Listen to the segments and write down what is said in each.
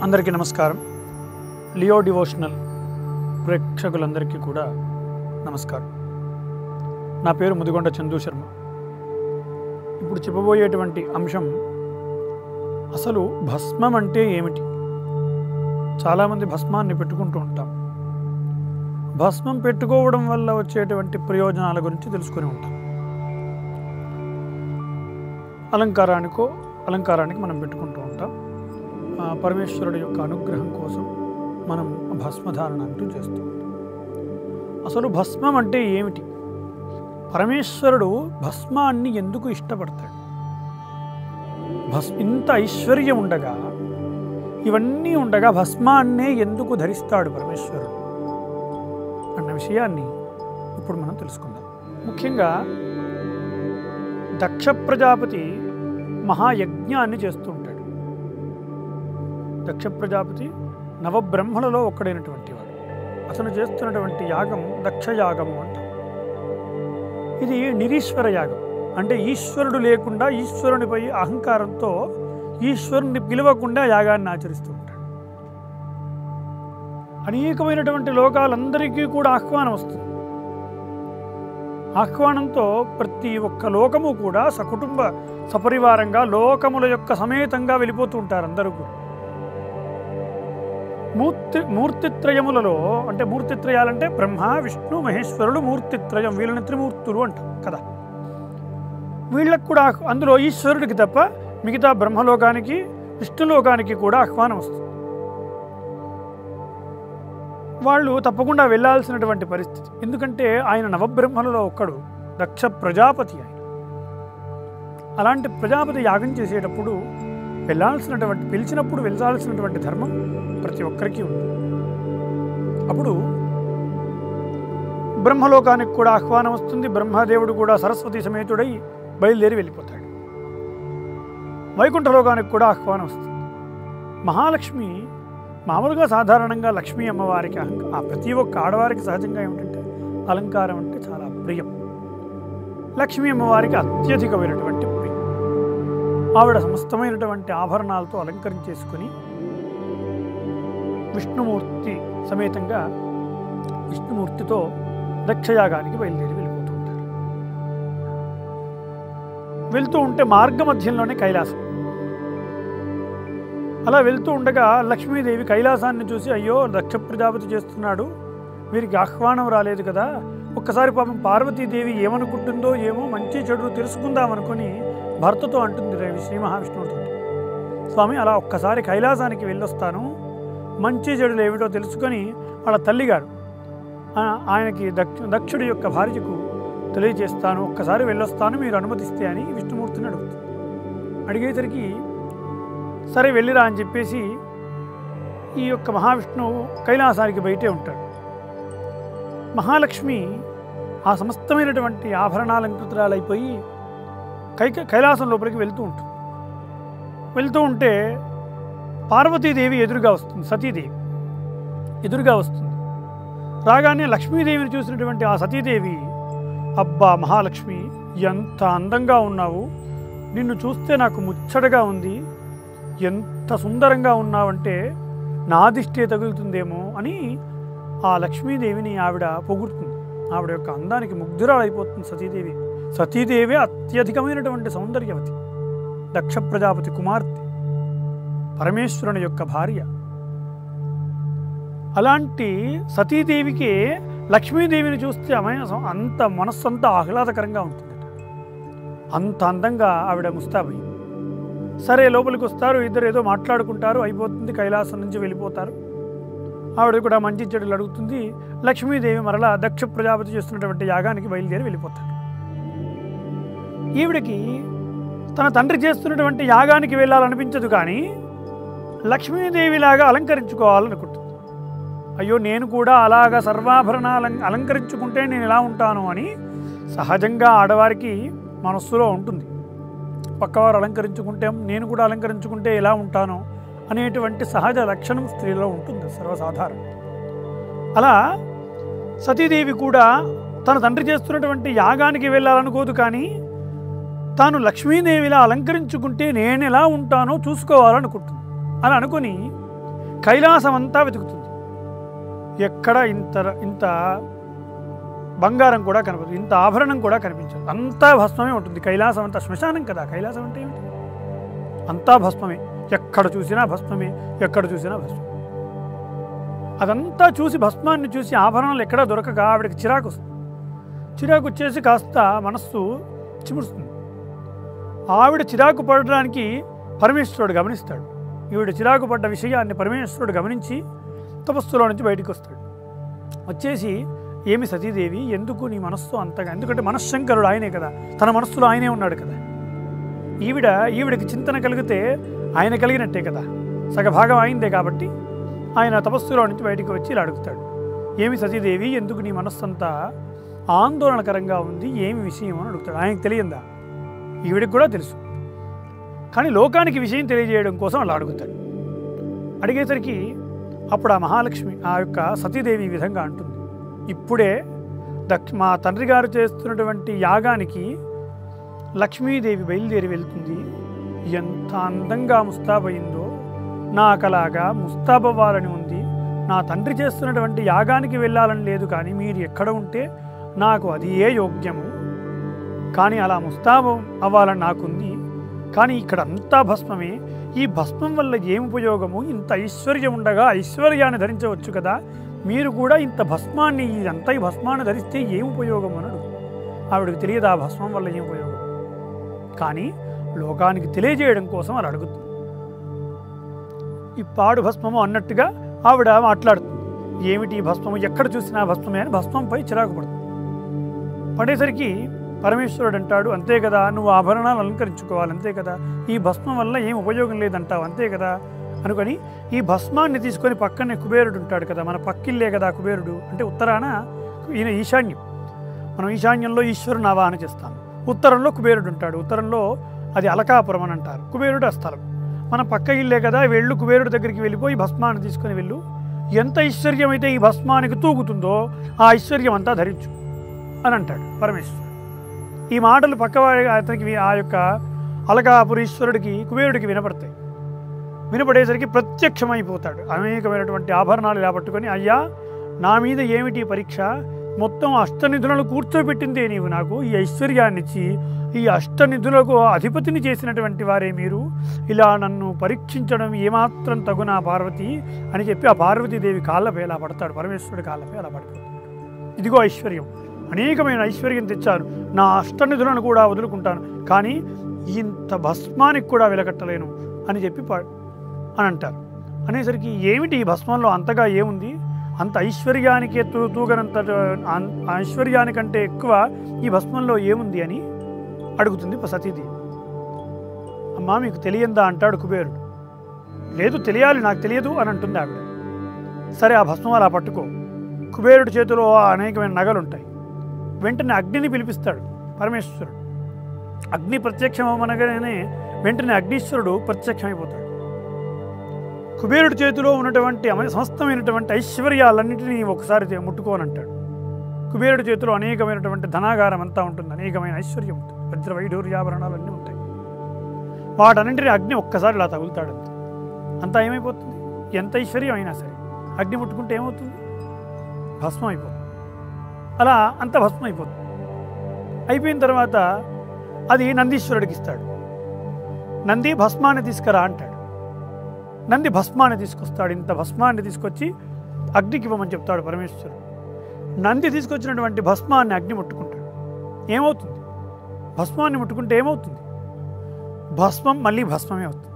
అందరికీ నమస్కారం Leo devotional ప్రేక్షకులందరికీ కూడా నమస్కారం నా పేరు ముదిగొండ చందు శర్మ ఇప్పుడు చెప్పబోయేటువంటి అంశం అసలు భస్మం అంటే ఏమిటి చాలామంది భస్మాన్ని పెట్టుకుంటూ ఉంటాం భస్మం పెట్టుకోవడం వల్ల వచ్చేటువంటి ప్రయోజనాల గురించి తెలుసుకొని ఉంటాం అలంకారానికో అలంకారానికి మనం పెట్టుకుంటూ ఉంటాం ఆ పరమేశ్వరుడు యొక్క అనుగ్రహం కోసం మనం భస్మధారణ అంటూ చేస్తూ ఉంటాం అసలు భస్మం అంటే ఏమిటి పరమేశ్వరుడు భస్మాన్ని ఎందుకు ఇష్టపడతాడు భస్ ఇంత ఐశ్వర్యం ఉండగా ఇవన్నీ ఉండగా భస్మాన్నే ఎందుకు ధరిస్తాడు పరమేశ్వరుడు అన్న విషయాన్ని ఇప్పుడు మనం తెలుసుకుందాం ముఖ్యంగా దక్ష ప్రజాపతి మహాయజ్ఞాన్ని చేస్తూ ఉంటాడు దక్ష ప్రజాపతి నవబ్రహ్మలలో ఒక్కడైనటువంటి వాడు అతను చేస్తున్నటువంటి యాగం దక్షయాగము అంటాం ఇది నిరీశ్వర యాగం అంటే ఈశ్వరుడు లేకుండా ఈశ్వరునిపై అహంకారంతో ఈశ్వరుని పిలవకుండా యాగాన్ని ఆచరిస్తూ ఉంటాడు అనేకమైనటువంటి లోకాలందరికీ కూడా ఆహ్వానం వస్తుంది ఆహ్వానంతో ప్రతి ఒక్క లోకము కూడా సకుటుంబ సపరివారంగా లోకముల యొక్క సమేతంగా వెళ్ళిపోతూ ఉంటారు అందరూ కూడా మూర్తి మూర్తిత్రయములలో అంటే మూర్తిత్రయాలంటే బ్రహ్మ విష్ణు మహేశ్వరుడు మూర్తిత్రయం వీళ్ళని త్రిమూర్తులు అంటాం కదా వీళ్ళకు కూడా ఆహ్- అందులో ఈశ్వరుడికి తప్ప మిగతా బ్రహ్మలోకానికి విష్ణులోకానికి కూడా ఆహ్వానం వస్తుంది వాళ్ళు తప్పకుండా వెళ్ళాల్సినటువంటి పరిస్థితి ఎందుకంటే ఆయన నవబ్రహ్మలలో ఒక్కడు దక్ష ప్రజాపతి ఆయన అలాంటి ప్రజాపతి యాగం చేసేటప్పుడు వెళ్ళాల్సినటువంటి పిలిచినప్పుడు వెళ్ళాల్సినటువంటి ధర్మం ప్రతి ఒక్కరికి ఉంది అప్పుడు బ్రహ్మలోకానికి కూడా ఆహ్వానం వస్తుంది బ్రహ్మదేవుడు కూడా సరస్వతి సమేతుడై బయలుదేరి వెళ్ళిపోతాడు వైకుంఠలోకానికి కూడా ఆహ్వానం వస్తుంది మహాలక్ష్మి మామూలుగా సాధారణంగా లక్ష్మీ అమ్మవారికి అహంక- ఆ ప్రతి ఒక్క ఆడవారికి సహజంగా ఏమిటంటే అలంకారం అంటే చాలా ప్రియం లక్ష్మీ అమ్మవారికి అత్యధికమైనటువంటి ప్రియం ఆవిడ సమస్తమైనటువంటి ఆభరణాలతో అలంకరించేసుకుని విష్ణుమూర్తి సమేతంగా విష్ణుమూర్తితో దక్షయాగానికి బయలుదేరి వెళ్ళిపోతూ ఉంటారు వెళ్తూ ఉంటే మార్గ మధ్యంలోనే కైలాసం అలా వెళ్తూ ఉండగా లక్ష్మీదేవి కైలాసాన్ని చూసి అయ్యో దక్ష ప్రజాపతి చేస్తున్నాడు వీరికి ఆహ్వానం రాలేదు కదా ఒక్కసారి పాపం పార్వతీదేవి ఏమనుకుంటుందో ఏమో మంచి చెడు తెలుసుకుందాం అనుకుని భర్తతో అంటుంది రేవి శ్రీ మహావిష్ణువుతో స్వామి అలా ఒక్కసారి కైలాసానికి వెళ్ళొస్తాను మంచి చెడులు ఏమిటో తెలుసుకొని వాళ్ళ తల్లిగారు ఆ- ఆయనకి దక్ష దక్షుడి యొక్క భార్యకు తెలియజేస్తాను ఒక్కసారి వెళ్ళొస్తాను మీరు అనుమతిస్తే అని విష్ణుమూర్తిని అడుగుతుంది అడిగేసరికి సరే వెళ్ళిరా అని చెప్పేసి ఈ యొక్క మహావిష్ణువు కైలాసానికి బయటే ఉంటాడు మహాలక్ష్మి ఆ సమస్తమైనటువంటి ఆభరణాలంకృతురాలైపోయి కై కైలాసం లోపలికి వెళ్తూ ఉంటుంది వెళ్తూ ఉంటే పార్వతీదేవి ఎదురుగా వస్తుంది సతీదేవి ఎదురుగా వస్తుంది రాగానే లక్ష్మీదేవిని చూసినటువంటి ఆ సతీదేవి అబ్బా మహాలక్ష్మి ఎంత అందంగా ఉన్నావు నిన్ను చూస్తే నాకు ముచ్చటగా ఉంది ఎంత సుందరంగా ఉన్నావంటే నా దిష్టే తగులుతుందేమో అని ఆ లక్ష్మీదేవిని ఆవిడ పొగుడుతుంది ఆవిడ యొక్క అందానికి ముగ్ధురాలైపోతుంది సతీదేవి సతీదేవి అత్యధికమైనటువంటి సౌందర్యవతి దక్ష ప్రజాపతి కుమార్తె పరమేశ్వరుని యొక్క భార్య అలాంటి సతీదేవికి లక్ష్మీదేవిని చూస్తే అమైన అంత మనస్సంతా ఆహ్లాదకరంగా ఉంటుందట అంత అందంగా ఆవిడ ముస్తాబై సరే లోపలికి వస్తారు ఇద్దరు ఏదో మాట్లాడుకుంటారు అయిపోతుంది కైలాసం నుంచి వెళ్ళిపోతారు ఆవిడ కూడా మంచి చెడులు అడుగుతుంది లక్ష్మీదేవి మరలా దక్ష ప్రజాపతి చేస్తున్నటువంటి యాగానికి బయలుదేరి వెళ్ళిపోతారు ఈవిడికి తన తండ్రి చేస్తున్నటువంటి యాగానికి వెళ్ళాలనిపించదు కానీ లక్ష్మీదేవిలాగా అలంకరించుకోవాలనుకుంటుంది అయ్యో నేను కూడా అలాగా సర్వాభరణాలు అలంకరించుకుంటే నేను ఎలా ఉంటాను అని సహజంగా ఆడవారికి మనస్సులో ఉంటుంది పక్కవారు అలంకరించుకుంటే నేను కూడా అలంకరించుకుంటే ఎలా ఉంటానో అనేటువంటి సహజ లక్షణం స్త్రీలో ఉంటుంది సర్వసాధారణం అలా సతీదేవి కూడా తన తండ్రి చేస్తున్నటువంటి యాగానికి వెళ్ళాలనుకోదు కానీ తాను లక్ష్మీదేవిలా అలంకరించుకుంటే నేను ఎలా ఉంటానో చూసుకోవాలనుకుంటుంది అలా అనుకుని కైలాసం అంతా వెతుకుతుంది ఎక్కడ ఇంత ఇంత బంగారం కూడా కనపడదు ఇంత ఆభరణం కూడా కనిపించదు అంతా భస్మమే ఉంటుంది కైలాసం అంతా శ్మశానం కదా కైలాసం అంటే ఏమిటి అంతా భస్మమే ఎక్కడ చూసినా భస్మమే ఎక్కడ చూసినా భస్మం అదంతా చూసి భస్మాన్ని చూసి ఆభరణాలు ఎక్కడా దొరకక ఆవిడకి చిరాకు వస్తుంది చిరాకు వచ్చేసి కాస్త మనస్సు చిమురుస్తుంది ఆవిడ చిరాకు పడడానికి పరమేశ్వరుడు గమనిస్తాడు ఈవిడ చిరాకు పడ్డ విషయాన్ని పరమేశ్వరుడు గమనించి తపస్సులో నుంచి బయటికి వస్తాడు వచ్చేసి ఏమి సతీదేవి ఎందుకు నీ మనస్సు అంతగా ఎందుకంటే మనశ్శంకరుడు ఆయనే కదా తన మనస్సులో ఆయనే ఉన్నాడు కదా ఈవిడ ఈవిడకి చింతన కలిగితే ఆయన కలిగినట్టే కదా సగభాగం అయిందే కాబట్టి ఆయన తపస్సులో నుంచి బయటికి వచ్చి ఇలా అడుగుతాడు ఏమి సతీదేవి ఎందుకు నీ మనస్సు అంతా ఆందోళనకరంగా ఉంది ఏమి విషయం అని అడుగుతాడు ఆయనకు తెలియందా ఈవిడికి కూడా తెలుసు కానీ లోకానికి విషయం తెలియజేయడం కోసం అలా అడుగుతాడు అడిగేసరికి అప్పుడు ఆ మహాలక్ష్మి ఆ యొక్క సతీదేవి ఈ విధంగా అంటుంది ఇప్పుడే దక్ష మా తండ్రి గారు చేస్తున్నటువంటి యాగానికి లక్ష్మీదేవి బయలుదేరి వెళ్తుంది ఎంత అందంగా ముస్తాబయిందో నాకలాగా ముస్తాబవ్వాలని ఉంది నా తండ్రి చేస్తున్నటువంటి యాగానికి వెళ్ళాలని లేదు కానీ మీరు ఎక్కడ ఉంటే నాకు అది ఏ యోగ్యము కానీ అలా ముస్తాబం అవ్వాలని నాకుంది కానీ ఇక్కడ అంతా భస్మమే ఈ భస్మం వల్ల ఏం ఉపయోగము ఇంత ఐశ్వర్యం ఉండగా ఐశ్వర్యాన్ని ధరించవచ్చు కదా మీరు కూడా ఇంత భస్మాన్ని ఇదంతా ఈ భస్మాన్ని ధరిస్తే ఏం ఉపయోగం అని అడుగు ఆవిడకి తెలియదు ఆ భస్మం వల్ల ఏం ఉపయోగం కానీ లోకానికి తెలియజేయడం కోసం అలా అడుగుతుంది ఈ పాడు భస్మము అన్నట్టుగా ఆవిడ మాట్లాడుతుంది ఏమిటి ఈ భస్మము ఎక్కడ చూసినా భస్మమే అని భస్మంపై చిరాకు పడుతుంది పడేసరికి పరమేశ్వరుడు అంటాడు అంతే కదా నువ్వు ఆభరణాలు అలంకరించుకోవాలి అంతే కదా ఈ భస్మం వల్ల ఏం ఉపయోగం లేదంటావు అంతే కదా అనుకొని ఈ భస్మాన్ని తీసుకొని పక్కనే కుబేరుడు ఉంటాడు కదా మన పక్కిల్లే కదా కుబేరుడు అంటే ఉత్తరాన ఈయన ఈశాన్యం మనం ఈశాన్యంలో ఈశ్వరుని ఆవాహన చేస్తాం ఉత్తరంలో కుబేరుడు ఉంటాడు ఉత్తరంలో అది అలకాపురం అని అంటారు కుబేరుడు ఆ స్థలం మన పక్క ఇల్లే కదా వెళ్ళు కుబేరుడు దగ్గరికి వెళ్ళిపోయి భస్మాన్ని తీసుకొని వెళ్ళు ఎంత ఐశ్వర్యం అయితే ఈ భస్మానికి తూగుతుందో ఆ ఐశ్వర్యం అంతా ధరించు అని అంటాడు పరమేశ్వరుడు ఈ మాటలు పక్కవాడి అతనికి వి- ఆ యొక్క అలకాపురీశ్వరుడికి కుబేరుడికి వినపడతాయి వినపడేసరికి ప్రత్యక్షమైపోతాడు అనేకమైనటువంటి ఆభరణాలు ఇలా పట్టుకొని అయ్యా నా మీద ఏమిటి ఈ పరీక్ష మొత్తం అష్టనిధులను కూర్చోబెట్టిందే నీవు నాకు ఈ ఐశ్వర్యాన్నిచ్చి ఈ అష్టనిధులకు అధిపతిని చేసినటువంటి వారే మీరు ఇలా నన్ను పరీక్షించడం ఏమాత్రం తగునా పార్వతి అని చెప్పి ఆ పార్వతీదేవి కాళ్ళపై అలా పడతాడు పరమేశ్వరుడి కాళ్ళపై అలా పడతాడు ఇదిగో ఐశ్వర్యం అనేకమైన ఐశ్వర్యం తెచ్చాను నా అష్టనిధులను కూడా వదులుకుంటాను కానీ ఇంత భస్మానికి కూడా వెలకట్టలేను అని చెప్పి ప- అని అంటారు అనేసరికి ఏమిటి ఈ భస్మంలో అంతగా ఏముంది అంత ఐశ్వర్యానికి తూ తూగనంత అన్- ఐశ్వర్యానికంటే ఎక్కువ ఈ భస్మంలో ఏముంది అని అడుగుతుంది సతీదేవి అమ్మా మీకు తెలియందా అంటాడు కుబేరుడు లేదు తెలియాలి నాకు తెలియదు అని అంటుంది ఆవిడ సరే ఆ భస్మం అలా పట్టుకో కుబేరుడి చేతిలో అనేకమైన నగలు ఉంటాయి వెంటనే అగ్నిని పిలిపిస్తాడు పరమేశ్వరుడు అగ్ని ప్రత్యక్షం అవ్వనగానే వెంటనే అగ్నీశ్వరుడు ప్రత్యక్షమైపోతాడు కుబేరుడి చేతిలో ఉన్నటువంటి అమ- సమస్తమైనటువంటి ఐశ్వర్యాలన్నింటినీ ఒకసారి తే- ముట్టుకోనంటాడు కుబేరుడి చేతిలో అనేకమైనటువంటి ధనాగారం అంతా ఉంటుంది అనేకమైన ఐశ్వర్యం ఉంటుంది వజ్ర వైఢూర్యాభరణాలన్నీ ఉంటాయి వాటన్నింటినీ అగ్ని ఒక్కసారి ఇలా తగులుతాడు అంతే అంతా ఏమైపోతుంది ఎంత ఐశ్వర్యం అయినా సరే అగ్ని ముట్టుకుంటే ఏమవుతుంది భస్మం అయిపోతుంది అలా అంత భస్మం అయిపోతుంది అయిపోయిన తర్వాత అది నందీశ్వరుడికి ఇస్తాడు నంది భస్మాన్ని తీసుకురా అంటాడు నంది భస్మాన్ని తీసుకొస్తాడు ఇంత భస్మాన్ని తీసుకొచ్చి అగ్నికి ఇవ్వమని చెప్తాడు పరమేశ్వరుడు నంది తీసుకొచ్చినటువంటి భస్మాన్ని అగ్ని ముట్టుకుంటాడు ఏమవుతుంది భస్మాన్ని ముట్టుకుంటే ఏమవుతుంది భస్మం మళ్ళీ భస్మమే అవుతుంది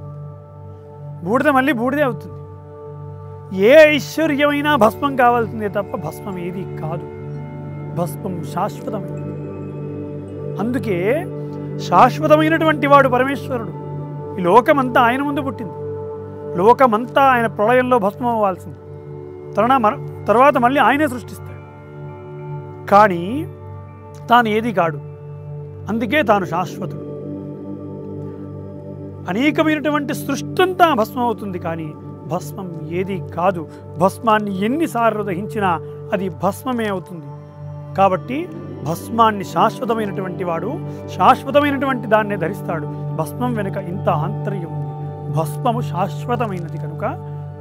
బూడిద మళ్ళీ బూడిదే అవుతుంది ఏ ఐశ్వర్యమైనా భస్మం కావాల్సిందే తప్ప భస్మం ఏది కాదు భస్మం శాశ్వతమైనది అందుకే శాశ్వతమైనటువంటి వాడు పరమేశ్వరుడు ఈ లోకమంతా ఆయన ముందు పుట్టింది లోకమంతా ఆయన ప్రళయంలో భస్మం అవ్వాల్సింది తరుణ మన తర్వాత మళ్ళీ ఆయనే సృష్టిస్తాడు కానీ తాను ఏది కాడు అందుకే తాను శాశ్వతుడు అనేకమైనటువంటి సృష్టి అంతా భస్మం అవుతుంది కానీ భస్మం ఏది కాదు భస్మాన్ని ఎన్నిసార్లు దహించినా అది భస్మమే అవుతుంది కాబట్టి భస్మాన్ని శాశ్వతమైనటువంటి వాడు శాశ్వతమైనటువంటి దాన్నే ధరిస్తాడు భస్మం వెనుక ఇంత ఆంతర్యం ఉంది భస్మము శాశ్వతమైనది కనుక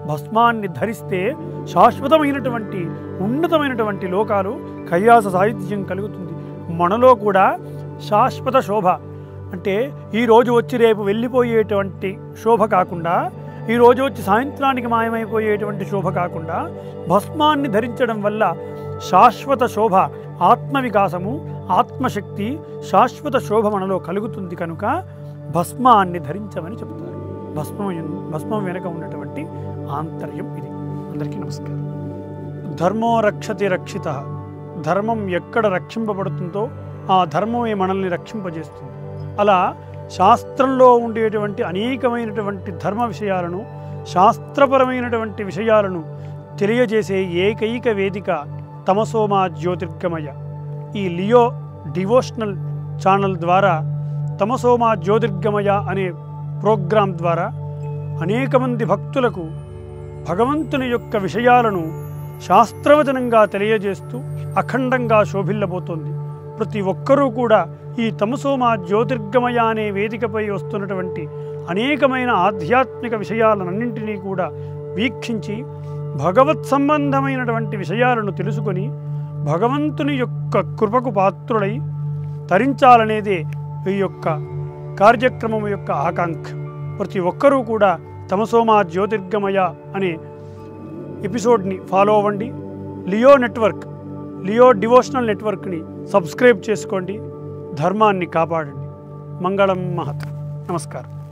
భస్మాన్ని ధరిస్తే శాశ్వతమైనటువంటి ఉన్నతమైనటువంటి లోకాలు కైలాస సాహిత్యం కలుగుతుంది మనలో కూడా శాశ్వత శోభ అంటే ఈ రోజు వచ్చి రేపు వెళ్ళిపోయేటువంటి శోభ కాకుండా ఈ రోజు వచ్చి సాయంత్రానికి మాయమైపోయేటువంటి శోభ కాకుండా భస్మాన్ని ధరించడం వల్ల శాశ్వత శోభ ఆత్మవికాసము ఆత్మశక్తి శాశ్వత శోభ మనలో కలుగుతుంది కనుక భస్మాన్ని ధరించమని చెప్తారు భస్మం ఎన్- భస్మం వెనుక ఉన్నటువంటి ఆంతర్యం ఇది అందరికీ నమస్కారం ధర్మో రక్షతి రక్షిత ధర్మం ఎక్కడ రక్షింపబడుతుందో ఆ ధర్మమే మనల్ని రక్షింపజేస్తుంది అలా శాస్త్రంలో ఉండేటువంటి అనేకమైనటువంటి ధర్మ విషయాలను శాస్త్రపరమైనటువంటి విషయాలను తెలియజేసే ఏకైక వేదిక తమసోమా జ్యోతిర్గమయ ఈ లియో డివోషనల్ ఛానల్ ద్వారా తమసోమా జ్యోతిర్గమయ అనే ప్రోగ్రాం ద్వారా అనేక మంది భక్తులకు భగవంతుని యొక్క విషయాలను శాస్త్రవచనంగా తెలియజేస్తూ అఖండంగా శోభిల్లబోతోంది ప్రతి ఒక్కరూ కూడా ఈ తమసోమా జ్యోతిర్గమయ అనే వేదికపై వస్తున్నటువంటి అనేకమైన ఆధ్యాత్మిక విషయాలన్నింటినీ కూడా వీక్షించి భగవత్ సంబంధమైనటువంటి విషయాలను తెలుసుకొని భగవంతుని యొక్క కృపకు పాత్రుడై తరించాలనేదే ఈ యొక్క కార్యక్రమం యొక్క ఆకాంక్ష ప్రతి ఒక్కరూ కూడా తమసోమా జ్యోతిర్గమయ అనే ఎపిసోడ్ని ఫాలో అవ్వండి లియో నెట్వర్క్ లియో డివోషనల్ నెట్వర్క్ని సబ్స్క్రైబ్ చేసుకోండి ధర్మాన్ని కాపాడండి మంగళం మహత్ నమస్కారం